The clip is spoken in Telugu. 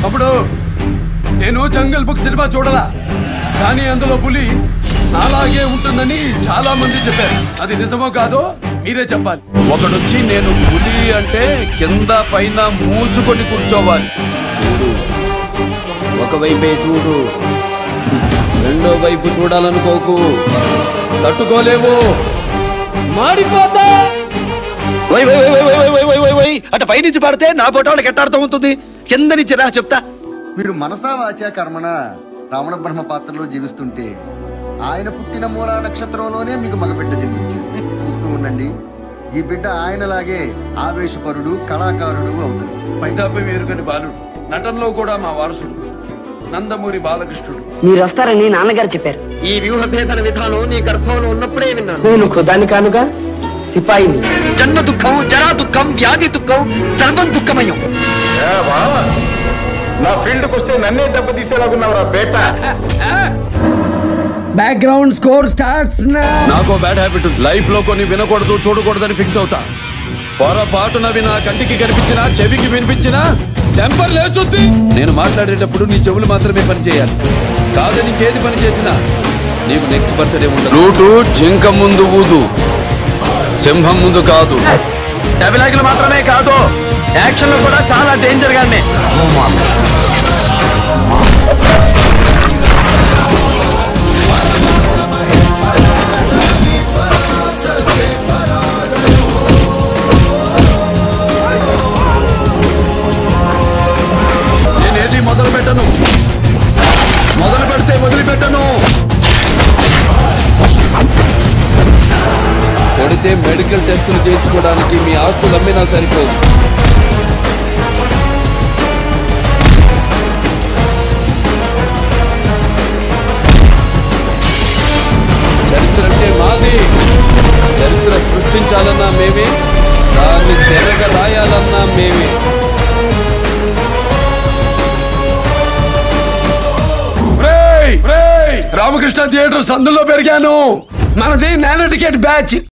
తమ్ముడు నేను జంగల్ బుక్ సినిమా చూడలా కానీ అందులో పులి నాలాగే ఉంటుందని చాలా మంది చెప్పారు అది నిజమో కాదో మీరే చెప్పాలి ఒకడొచ్చి నేను పులి అంటే కింద పైన మూసుకొని కూర్చోవాలి చూడు ఒకవైపే చూడు రెండో వైపు చూడాలనుకోకు తట్టుకోలేవు మాడిపోతా వై వై వై వై వై వై వై వై వై అటు పైనుంచి పడితే నా ఫోటో వాళ్ళకి ఎట్ట అర్థం అవుతుంది కింద నుంచి రా చెప్తా మీరు మనసా వాచా కర్మణ రావణ బ్రహ్మ పాత్రలో జీవిస్తుంటే ఆయన పుట్టిన మూలా నక్షత్రంలోనే మీకు మగబిడ్డ జన్మించింది చూస్తూ ఉండండి ఈ బిడ్డ ఆయనలాగే ఆవేశపరుడు కళాకారుడు అవుతాడు పైదాపై వేరుగని బాలుడు నటనలో కూడా మా వారసుడు నందమూరి బాలకృష్ణుడు మీరు వస్తారని నాన్నగారు చెప్పారు ఈ వ్యూహ భేదన విధానం నీ గర్భంలో ఉన్నప్పుడే విన్నాను నేను ఖుదాని కానుగా సిపాయిని జన్మ దుఃఖం జరా దుఃఖం వ్యాధి దుఃఖం సర్వం దుఃఖమయం నా ఫీల్డ్కి వస్తే నన్నే దెబ్బతీసేలాగున్నావురా బేట బ్యాక్గ్రౌండ్ స్కోర్ స్టార్ట్స్ నాకు బ్యాడ్ హ్యాబిట్ లైఫ్ లో కొన్ని వినకూడదు చూడకూడదని ఫిక్స్ అవుతా పొరపాటున వినా కంటికి కనిపించినా చెవికి వినిపించినా టెంపర్ లేచుద్ది నేను మాట్లాడేటప్పుడు నీ చెవులు మాత్రమే పని చేయాలి కాదు నీకేది పని చేసినా నీకు నెక్స్ట్ బర్త్డే ఉండదు రూటు జింక ముందు ఊదు సింహం ముందు కాదు డబిలాగులు మాత్రమే కాదు యాక్షన్ లో కూడా చాలా డేంజర్ గానే నేనేది మొదలు పెట్టను మొదలు పెడితే వదిలిపెట్టను కొడితే మెడికల్ టెస్టులు చేయించుకోవడానికి మీ ఆస్తులు అమ్మినా సరిపోదు చరిత్ర అంటే మాది చరిత్ర సృష్టించాలన్నా మేమే దాన్ని తెరగ రాయాలన్నా మేమే రేయ్! రేయ్! రామకృష్ణ థియేటర్ సందులో పెరిగాను మనది నానో టికెట్ బ్యాచ్